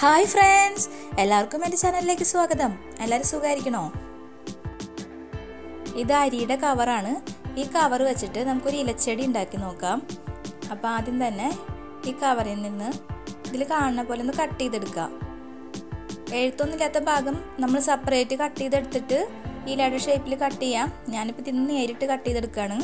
hi friends എല്ലാവർക്കും എൻ്റെ ചാനലിലേക്ക് സ്വാഗതം എല്ലാവരും സുഖമായിരിക്കണോ ഇത് അരിയുടെ കവറാണ് ഈ കവർ വെച്ചിട്ട് നമുക്കൊരു ഇലച്ചെടി ഉണ്ടാക്കി നോക്കാം അപ്പോൾ ആദ്യം തന്നെ ഈ കവറിൽ നിന്ന് ഇതിൽ കാണുന്ന പോലെ ഒന്ന് കട്ട് ചെയ്തെടുക്കാം എഴുത്തൊന്നുമില്ലാത്ത ഭാഗം നമ്മൾ സെപ്പറേറ്റ് കട്ട് ചെയ്തെടുത്തിട്ട് ഇലയുടെ ഷേപ്പിൽ കട്ട് ചെയ്യാം ഞാനിപ്പോൾ ഇതിന് നേരിട്ട് കട്ട് ചെയ്തെടുക്കുകയാണ്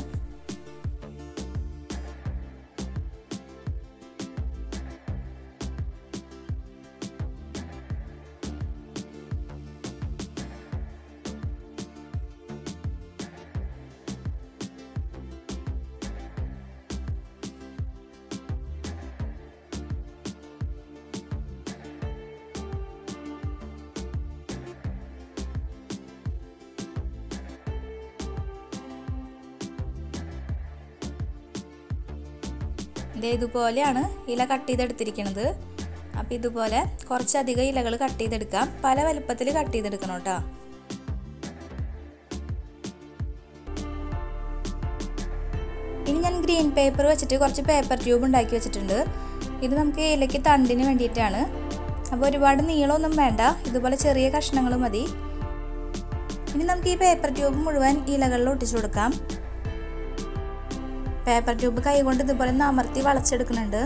ഇതേ ഇതുപോലെയാണ് ഇല കട്ട് ചെയ്തെടുത്തിരിക്കുന്നത് അപ്പം ഇതുപോലെ കുറച്ചധികം ഇലകൾ കട്ട് ചെയ്തെടുക്കാം പല വലുപ്പത്തിൽ കട്ട് ചെയ്തെടുക്കണം കേട്ടോ ഇനി ഞാൻ ഗ്രീൻ പേപ്പർ വെച്ചിട്ട് കുറച്ച് പേപ്പർ ട്യൂബ് ഉണ്ടാക്കി വെച്ചിട്ടുണ്ട് ഇത് നമുക്ക് ഇലയ്ക്ക് തണ്ടിന് വേണ്ടിയിട്ടാണ് അപ്പോൾ ഒരുപാട് നീളമൊന്നും വേണ്ട ഇതുപോലെ ചെറിയ കഷ്ണങ്ങൾ മതി ഇനി നമുക്ക് ഈ പേപ്പർ ട്യൂബ് മുഴുവൻ ഇലകളിൽ ഒട്ടിച്ചു കൊടുക്കാം പേപ്പർ ട്യൂബ് കൈകൊണ്ട് ഇതുപോലെ ഒന്ന് അമർത്തി വളച്ചെടുക്കുന്നുണ്ട്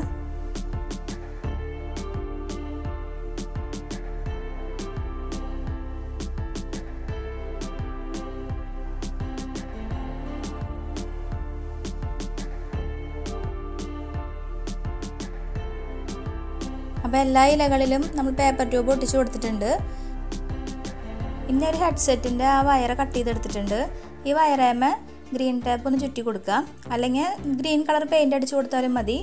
അപ്പോൾ എല്ലാ ഇലകളിലും നമ്മൾ പേപ്പർ ട്യൂബ് ഒട്ടിച്ചു കൊടുത്തിട്ടുണ്ട് ഇനി ഒരു ഹെഡ്സെറ്റിൻ്റെ ആ വയറ് കട്ട് ചെയ്തെടുത്തിട്ടുണ്ട് ഈ വയറേമ ഗ്രീൻ ടാപ്പ് ഒന്ന് ചുറ്റി കൊടുക്കാം അല്ലെങ്കിൽ ഗ്രീൻ കളർ പെയിൻ്റ് അടിച്ചു കൊടുത്താലും മതി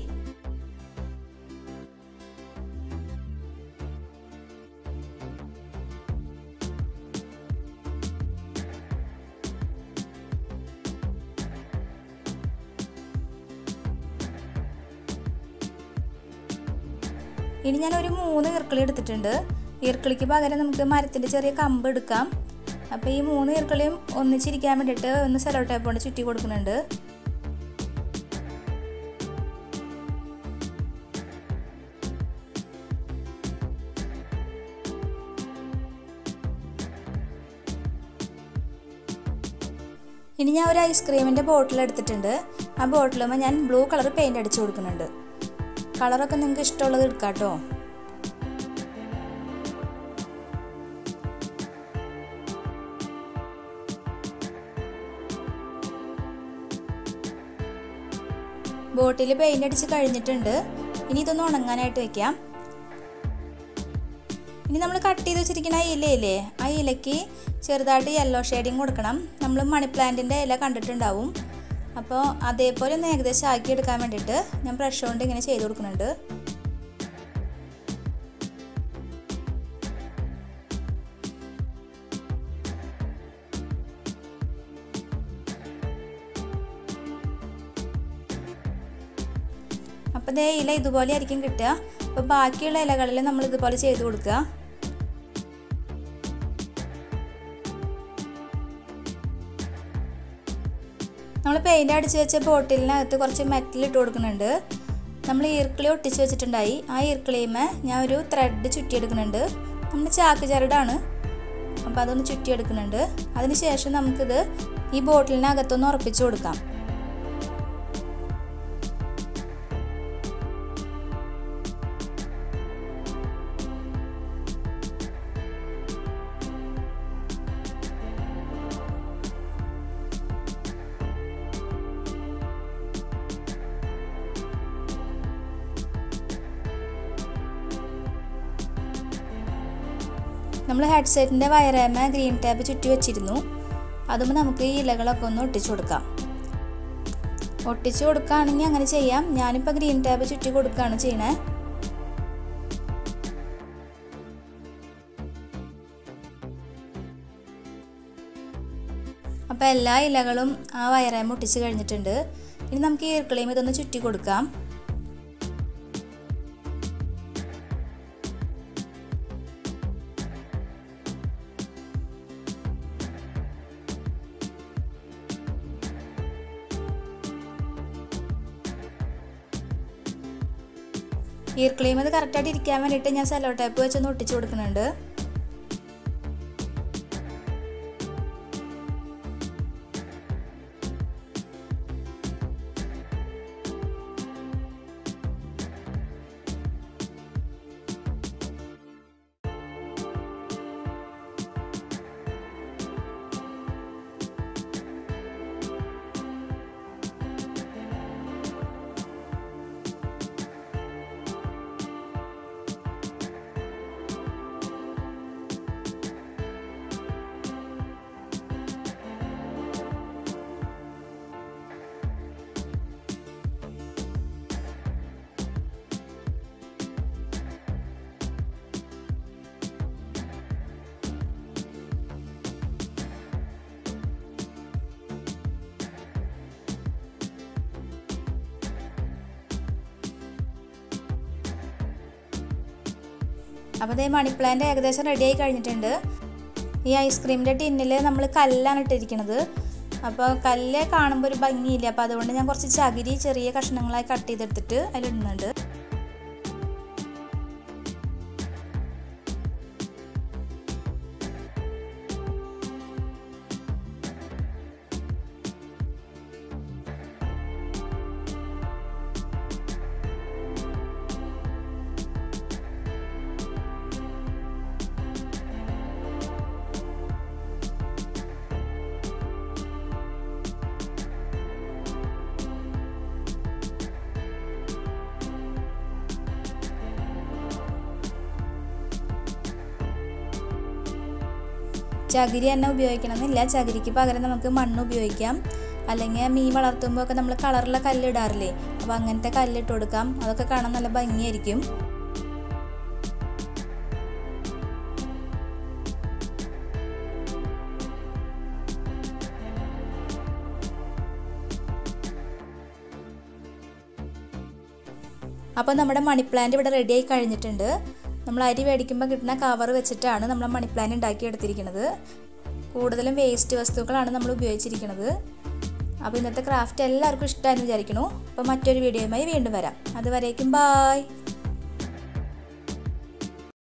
ഇനി ഞാൻ ഒരു മൂന്ന് ഈർക്കിളി എടുത്തിട്ടുണ്ട് ഈർക്കിളിക്ക് പകരം നമുക്ക് മരത്തിൻ്റെ ചെറിയ കമ്പ് എടുക്കാം അപ്പോൾ ഈ മൂന്ന് ഈർക്കിളിയും ഒന്നിച്ചിരിക്കാൻ വേണ്ടിയിട്ട് ഒന്ന് സെലോ ടേപ്പ് കൊണ്ട് ചുറ്റി കൊടുക്കുന്നുണ്ട് ഇനി ഞാൻ ഒരു ഐസ്ക്രീമിൻ്റെ ബോട്ടിൽ എടുത്തിട്ടുണ്ട് ആ ബോട്ടിലുമ്പോൾ ഞാൻ ബ്ലൂ കളർ പെയിൻ്റ് അടിച്ചു കൊടുക്കുന്നുണ്ട് കളറൊക്കെ നിങ്ങൾക്ക് ഇഷ്ടമുള്ളത് എടുക്കാം കേട്ടോ ബോട്ടിൽ പെയിൻ്റ് അടിച്ച് കഴിഞ്ഞിട്ടുണ്ട് ഇനി ഇതൊന്ന് ഉണങ്ങാനായിട്ട് വെക്കാം ഇനി നമ്മൾ കട്ട് ചെയ്ത് വെച്ചിരിക്കുന്ന ആ ഇലയില്ലേ ആ ഇലയ്ക്ക് ചെറുതായിട്ട് യെല്ലോ ഷെയ്ഡിങ് കൊടുക്കണം നമ്മൾ മണി പ്ലാന്റിൻ്റെ ഇല കണ്ടിട്ടുണ്ടാവും അപ്പോൾ അതേപോലെ ഒന്ന് ഏകദേശം ആക്കി എടുക്കാൻ വേണ്ടിയിട്ട് ഞാൻ ബ്രഷ് കൊണ്ട് ഇങ്ങനെ ചെയ്ത് കൊടുക്കുന്നുണ്ട് അപ്പോൾ ദേ ഇല ഇതുപോലെ ആയിരിക്കും കിട്ടുക അപ്പോൾ ബാക്കിയുള്ള ഇലകളിൽ നമ്മൾ ഇതുപോലെ ചെയ്ത് കൊടുക്കുക നമ്മൾ പെയിൻ്റ് അടിച്ച് വെച്ച ബോട്ടിലിനകത്ത് കുറച്ച് മെറ്റൽ ഇട്ട് കൊടുക്കുന്നുണ്ട് നമ്മൾ ഈർക്കിളി ഒട്ടിച്ച് വെച്ചിട്ടുണ്ടായി ആ ഈർക്കിളിയുമേ ഞാൻ ഒരു ത്രെഡ് ചുറ്റിയെടുക്കുന്നുണ്ട് നമ്മൾ ചാക്ക് ചരടാണ് അപ്പോൾ അതൊന്ന് ചുറ്റിയെടുക്കുന്നുണ്ട് അതിന് ശേഷം നമുക്കിത് ഈ ബോട്ടിലിനകത്തൊന്ന് ഉറപ്പിച്ച് കൊടുക്കാം നമ്മൾ ഹെഡ്സെറ്റിൻ്റെ വയറേമ ഗ്രീൻ ടാപ്പ് ചുറ്റി വെച്ചിരുന്നു അതുമ്പോൾ നമുക്ക് ഈ ഇലകളൊക്കെ ഒന്ന് ഒട്ടിച്ചു കൊടുക്കാം ഒട്ടിച്ചു കൊടുക്കുകയാണെങ്കിൽ അങ്ങനെ ചെയ്യാം ഞാനിപ്പോൾ ഗ്രീൻ ടാപ്പ് ചുറ്റി കൊടുക്കുകയാണ് ചെയ്യണേ അപ്പോൾ എല്ലാ ഇലകളും ആ വയറേമ ഒട്ടിച്ച് കഴിഞ്ഞിട്ടുണ്ട് ഇനി നമുക്ക് ഈ ഈർക്കിളിയും ഇതൊന്ന് ചുറ്റി കൊടുക്കാം ഈർക്ലീം ഇത് കറക്റ്റായിട്ട് ഇരിക്കാൻ വേണ്ടിയിട്ട് ഞാൻ സെല്ലോ ടേപ്പ് വെച്ചൊന്ന് ഒട്ടിച്ചു കൊടുക്കുന്നുണ്ട് അപ്പോൾ ഇതേ മണി പ്ലാന്റ് ഏകദേശം റെഡി ആയി കഴിഞ്ഞിട്ടുണ്ട് ഈ ഐസ്ക്രീമിൻ്റെ ടിന്നിൽ നമ്മൾ കല്ലാണ് ഇട്ടിരിക്കുന്നത് അപ്പോൾ കല്ല് കാണുമ്പോൾ ഒരു ഭംഗിയില്ല അപ്പോൾ അതുകൊണ്ട് ഞാൻ കുറച്ച് ചകിരി ചെറിയ കഷ്ണങ്ങളായി കട്ട് ചെയ്തെടുത്തിട്ട് അതിലിടുന്നുണ്ട് ചകിരി തന്നെ ഉപയോഗിക്കണമെന്നില്ല ചകിരിക്ക് പകരം നമുക്ക് മണ്ണ് ഉപയോഗിക്കാം അല്ലെങ്കിൽ മീൻ വളർത്തുമ്പോൾ ഒക്കെ നമ്മൾ കളറുള്ള കല്ലിടാറില്ലേ അപ്പോൾ അങ്ങനത്തെ കല്ലിട്ട് കൊടുക്കാം അതൊക്കെ കാണാൻ നല്ല ഭംഗിയായിരിക്കും അപ്പോൾ നമ്മുടെ മണി പ്ലാന്റ് ഇവിടെ റെഡി ആയി കഴിഞ്ഞിട്ടുണ്ട് നമ്മൾ അരി മേടിക്കുമ്പോൾ കിട്ടുന്ന കവർ വെച്ചിട്ടാണ് നമ്മൾ മണി പ്ലാന്റ് ഉണ്ടാക്കിയെടുത്തിരിക്കുന്നത് കൂടുതലും വേസ്റ്റ് വസ്തുക്കളാണ് നമ്മൾ ഉപയോഗിച്ചിരിക്കുന്നത് അപ്പോൾ ഇന്നത്തെ ക്രാഫ്റ്റ് എല്ലാവർക്കും ഇഷ്ടമായെന്ന് വിചാരിക്കുന്നു അപ്പോൾ മറ്റൊരു വീഡിയോയുമായി വീണ്ടും വരാം അതുവരേക്കും ബായ്